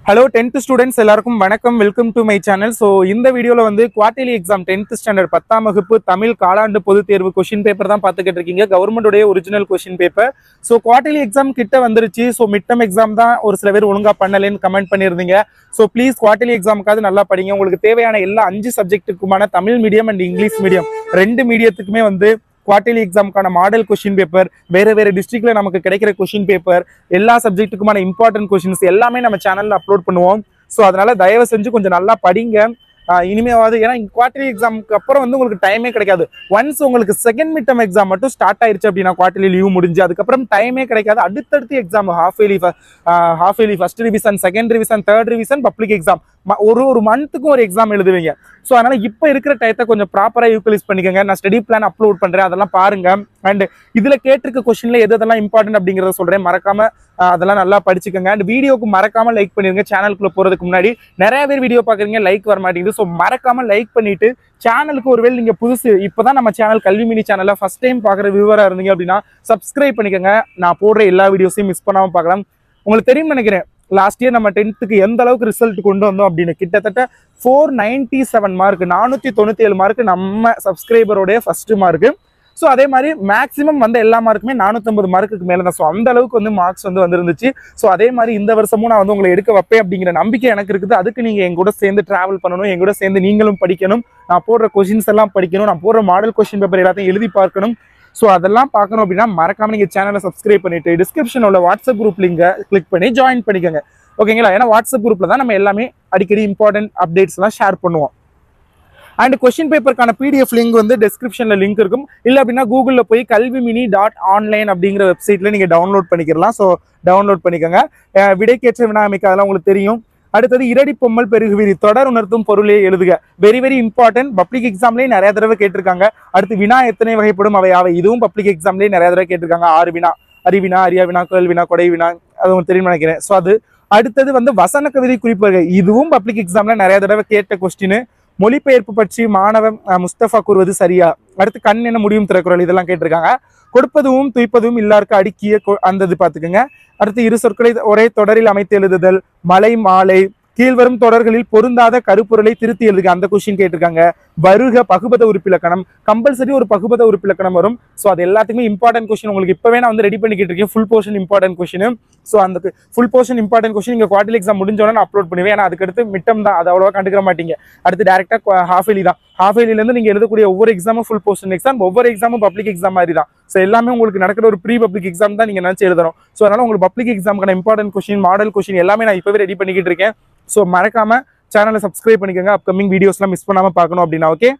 hello tenth students எல்லாருக்கும் வணக்கம் welcome to my channel so இந்த வீடியோவில் வந்து குவார்டர்லி எக்ஸாம் டென்த் ஸ்டாண்டர்ட் பத்தாம் வகுப்பு தமிழ் காலாண்டு பொதுத் தேர்வு கொஷின் பேப்பர் தான் பார்த்துக்கிட்டு இருக்கீங்க கவர்மெண்டுடைய original question paper so quarterly exam கிட்ட வந்துருச்சு ஸோ மிட்டம் எக்ஸாம் தான் ஒரு சில பேர் ஒழுங்கா பண்ணலன்னு கமெண்ட் பண்ணியிருந்தீங்க ஸோ ப்ளீஸ் குவார்டர்லி எக்ஸாமுக்காவது நல்லா படிங்க உங்களுக்கு தேவையான எல்லா அஞ்சு சப்ஜெக்ட்டுக்குமான Tamil medium and English medium ரெண்டு மீடியத்துக்குமே வந்து குவார்டர்லி எக்ஸாமுக்கான மாடல் கொஷின் பேப்பர் வேற வேற டிஸ்ட்ரிக்ட்ல நமக்கு கிடைக்கிற கொஷின் பேப்பர் எல்லா சப்ஜெக்ட்டுக்குமான இம்பார்ட்டன்ட் கொஷின்ஸ் எல்லாமே நம்ம சேனல்ல அப்லோட் பண்ணுவோம் ஸோ அதனால தயவு செஞ்சு கொஞ்சம் நல்லா படிங்க ஆஹ் இனிமேவாவது ஏன்னா குவார்டர்லி எக்ஸாமுக்கு அப்புறம் வந்து உங்களுக்கு டைமே கிடைக்காது ஒன்ஸ் உங்களுக்கு செகண்ட் மிட்டம் எக்ஸாம் மட்டும் ஸ்டார்ட் ஆயிருச்சு அப்படின்னா குவார்டர்லி லீவ் முடிஞ்சு அதுக்கப்புறம் டைமே கிடைக்காது அடுத்தடுத்து exam half yearly half yearly first revision second revision third revision public exam ஒரு ஒரு மந்த்துக்கும் ஒரு எக்ஸாம் எழுதுவீங்க ஸோ அதனால இப்போ இருக்கிற டயத்தை கொஞ்சம் ப்ராப்பராக யூட்டிலைஸ் பண்ணிக்கோங்க நான் ஸ்டடி பிளான் அப்லோட் பண்றேன் அதெல்லாம் பாருங்க அண்ட் இதுல கேட்டிருக்க கொஸ்டின்ல எது எதெல்லாம் இம்பார்ட்டன்ட் அப்படிங்கறத சொல்றேன் மறக்காம ஆஹ், அதெல்லாம் நல்லா படிச்சுக்கோங்க அண்ட் வீடியோக்கு மறக்காம லைக் பண்ணிருங்க சேனலுக்குள்ள போறதுக்கு முன்னாடி நிறைய பேர் வீடியோ பாக்குறீங்க லைக் வர மாட்டேங்குது ஸோ மறக்காம லைக் பண்ணிட்டு சேனலுக்கு ஒருவேளை நீங்க புதுசு இப்பதான் நம்ம சேனல் கல்வி மினி சேனல்ல ஃபர்ஸ்ட் டைம் பாக்குற வியூவரா இருந்தீங்க அப்படின்னா சப்ஸ்கிரைப் பண்ணிக்கோங்க நான் போடுற எல்லா வீடியோஸையும் மிஸ் பண்ணாம பார்க்கலாம் உங்களுக்கு தெரியும் நினைக்கிறேன் லாஸ்ட் இயர் நம்ம டென்த்துக்கு எந்த அளவுக்கு ரிசல்ட் கொண்டு வந்தோம் அப்படின்னு கிட்டத்தட்ட ஃபோர் நைன்டி செவன் மார்க் நானூற்றி தொண்ணூற்றி ஏழு மார்க் நம்ம சப்ஸ்கிரைபரோடைய ஃபர்ஸ்ட் மார்க்கு ஸோ அதே மாதிரி மேக்ஸிமம் வந்த எல்லா மார்க்குமே நானூற்றம்பது மார்க்குக்கு மேலே தான் ஸோ அந்த அளவுக்கு வந்து மார்க்ஸ் வந்து வந்துருந்துச்சு ஸோ அதே மாதிரி இந்த வருஷமும் நான் வந்து உங்களை எடுக்க வைப்பேன் அப்படிங்கிற நம்பிக்கை எனக்கு இருக்குது அதுக்கு நீங்கள் என் கூட சேர்ந்து டிராவல் பண்ணணும் என் கூட சேர்ந்து நீங்களும் படிக்கணும் நான் போடுற கொஷின்ஸ் எல்லாம் படிக்கணும் நான் போடுற மாடல் கொஷின் பேப்பர் எல்லாத்தையும் எழுதி பார்க்கணும் ஸோ அதெல்லாம் பார்க்கணும் அப்படின்னா மறக்காம நீங்கள் சேனலை சப்ஸ்கிரைப் பண்ணிட்டு டிஸ்கிரிப்ஷன் உள்ள வாட்ஸ்அப் குரூப் லிங்கை கிளிக் பண்ணி ஜாயின் பண்ணிக்கோங்க ஓகேங்களா ஏன்னா வாட்ஸ்அப் குரூப்ல தான் நம்ம எல்லாமே அடிக்கடி இம்பார்ட்டன்ட் அப்டேட்ஸ் எல்லாம் ஷேர் பண்ணுவோம் அண்ட் கொஸ்டின் பேப்பருக்கான பிடிஎஃப் லிங்க் வந்து டிஸ்கிரிப்ஷன்ல லிங்க் இருக்கும் இல்லை அப்படின்னா கூகுளில் போய் கல்வி மினி டாட் ஆன்லைன் அப்படிங்கிற வெப்சைட்ல நீங்க டவுன்லோட் பண்ணிக்கலாம் ஸோ டவுன்லோட் பண்ணிக்கோங்க அஹ் விடைக்கேற்ற வினாமிக்கு அதெல்லாம் உங்களுக்கு தெரியும் அடுத்தது இரடி பொம்மல் பெருகுவிரி தொடர் உணர்த்தும் பொருளே எழுதுக வெரி வெரி இம்பார்ட்டன்ட் பப்ளிக் எக்ஸாம்லேயே நிறைய தடவை கேட்டிருக்காங்க அடுத்து வினா எத்தனை வகைப்படும் அவை அவை இதுவும் பப்ளிக் எக்ஸாம்லேயே நிறைய தடவை கேட்டிருக்காங்க ஆறு வினா அறிவினா அரியா வினா குரல் வினா கொடை வினா அது உங்களுக்கு தெரியும் நினைக்கிறேன் ஸோ அது அடுத்தது வந்து வசன கவிதை குறிப்புகள் இதுவும் பப்ளிக் எக்ஸாம்ல நிறைய தடவை கேட்ட கொஸ்டின் மொழிபெயர்ப்பு பற்றி மாணவன் அஹ், முஸ்தபா கூறுவது சரியா அடுத்து கண் என்ன முடியும் திறக்குறள் இதெல்லாம் கேட்டிருக்காங்க கொடுப்பதும் துய்ப்பதும் எல்லாருக்கும் அடுக்கிய கொ- அந்த இது பார்த்துக்கோங்க அடுத்து இரு சொற்களை ஒரே தொடரில் அமைத்து எழுதுதல் மலை மாலை கீழ்வரும் தொடர்களில் பொருந்தாத கருப்பொருளை திருத்தி எழுதுக அந்த கொஸ்டின் கேட்டிருக்காங்க வருக பகுபத உறுப்பிலக்கணம் கம்பல்சரி ஒரு பகுபத உறுப்பிலக்கணம் வரும் ஸோ அது எல்லாத்துக்குமே இம்பார்ட்டன்ட் கொஸ்டின் உங்களுக்கு இப்பவே நான் வந்து ரெடி பண்ணிக்கிட்டு இருக்கேன் full portion important question so அந்த ஃபுல் போர்ஷன் இம்பார்ட்டன்ட் கொஸ்டின் நீங்க குவார்டர் எக்ஸாம் முடிஞ்சோடனே நான் அப்லோட் பண்ணுவேன் ஏன்னா அதுக்கடுத்து மிட்டம் தான் அதை அவ்வளோவா கண்டுக்கிற மாட்டீங்க அடுத்து டேரக்டா ஹாஃப் இயர்லி தான் ஹாஃப் இயர்லிலேருந்து நீங்க எழுதக்கூடிய ஒவ்வொரு எக்ஸாமும் ஃபுல் போர்ஷன் எக்ஸாம் ஒவ்வொரு எக்ஸாமும் பப்ளிக் எக்ஸாம் மாதிரி தான் ஸோ எல்லாமே உங்களுக்கு நடக்கிற ஒரு ப்ரீ பப்ளிக் எக்ஸாம் தான் நீங்க நினைச்சு எழுதணும் ஸோ அதனால உங்களுக்கு பப்ளிக் எக்ஸாமுக்கான இம்பார்ட்டன்ட் கொஸ்டின் மாடல் கொஸ்டின் எல்லாமே நான் இப்பவே ரெடி பண்ணிக்கிட்டு இருக்கேன் ஸோ மறக்காம சேனலை சப்ஸ்கிரைப் பண்ணிக்கோங்க அப்கமிங் வீடியோஸ்லாம் மிஸ் பண்ணாம பார்க்கணும் அப்படின்னா ஓகே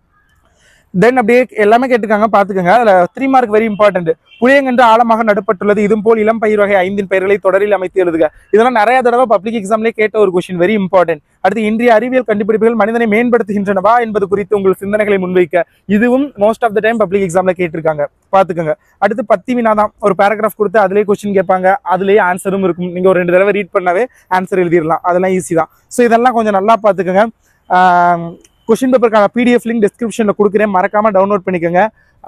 தென் அப்படியே எல்லாமே கேட்டுக்காங்க பாத்துக்கோங்க அதுல த்ரீ மார்க் வெரி இம்பார்ட்டன்ட் புளியங்கன்று ஆழமாக நடுப்பட்டுள்ளது இதுவும் போல் இளம் பயிர் வகை ஐந்தின் பெயர்களை தொடரில் அமைத்து எழுதுக இதெல்லாம் நிறைய தடவை பப்ளிக் எக்ஸாம்லேயே கேட்ட ஒரு கொஸ்டின் வெரி இம்பார்ட்டன்ட் அடுத்து இன்றைய அறிவியல் கண்டுபிடிப்புகள் மனிதனை மேம்படுத்துகின்றனவா என்பது குறித்து உங்கள் சிந்தனைகளை முன்வைக்க இதுவும் most of the time public எக்ஸாம்ல கேட்டிருக்காங்க பாத்துக்கோங்க அடுத்து பத்தி வினா தான் ஒரு பேராகிராஃப் கொடுத்து அதுலயே கொஸ்டின் கேட்பாங்க அதுலயே ஆன்சரும் இருக்கும் நீங்க ஒரு ரெண்டு தடவை ரீட் பண்ணாவே ஆன்சர் எழுதிடலாம் அதெல்லாம் ஈஸி தான் ஸோ இதெல்லாம் கொஞ்சம் நல்லா பாத்துக்கோங்க கொஷின் பேப்பருக்கான பிடிஎஃப் லிங்க் டிஸ்கிரிப்ஷனில் கொடுக்குறேன் மறக்காம டவுன்லோட் பண்ணிக்கோங்க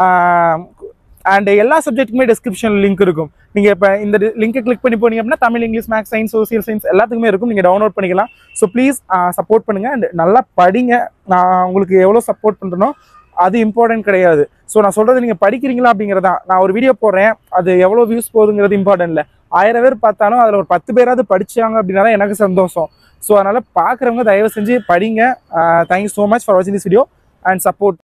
அண்ட் எல்லா சப்ஜெக்ட்டுக்குமே டிஸ்கிரிப்ஷன் லிங்க் இருக்கும் நீங்கள் இப்போ இந்த லிங்கை கிளிக் பண்ணி போனீங்க அப்படின்னா Tamil English maths science social science எல்லாத்துக்குமே இருக்கும் நீங்கள் டவுன்லோட் பண்ணிக்கலாம் ஸோ ப்ளீஸ் சப்போர்ட் பண்ணுங்க அண்ட் நல்லா படிங்க நான் உங்களுக்கு எவ்வளோ சப்போர்ட் பண்ணுறனோ அது இம்பார்ட்டன்ட் கிடையாது ஸோ நான் சொல்றது நீங்கள் படிக்கிறீங்களா அப்படிங்கிறதா நான் ஒரு வீடியோ போடுறேன் அது எவ்வளோ வியூஸ் போகுதுங்கிறது இம்பார்ட்டன்ட் இல்லை ஆயிரம் பேர் பார்த்தாலும் அதில் ஒரு பத்து பேராவது படிச்சாங்க அப்படின்னா தான் எனக்கு சந்தோஷம் ஸோ அதனால பார்க்குறவங்க தயவு செஞ்சு படிங்க தேங்க்யூ ஸோ மச் ஃபார் வாட்சிங் திஸ் வீடியோ அண்ட் சப்போர்ட்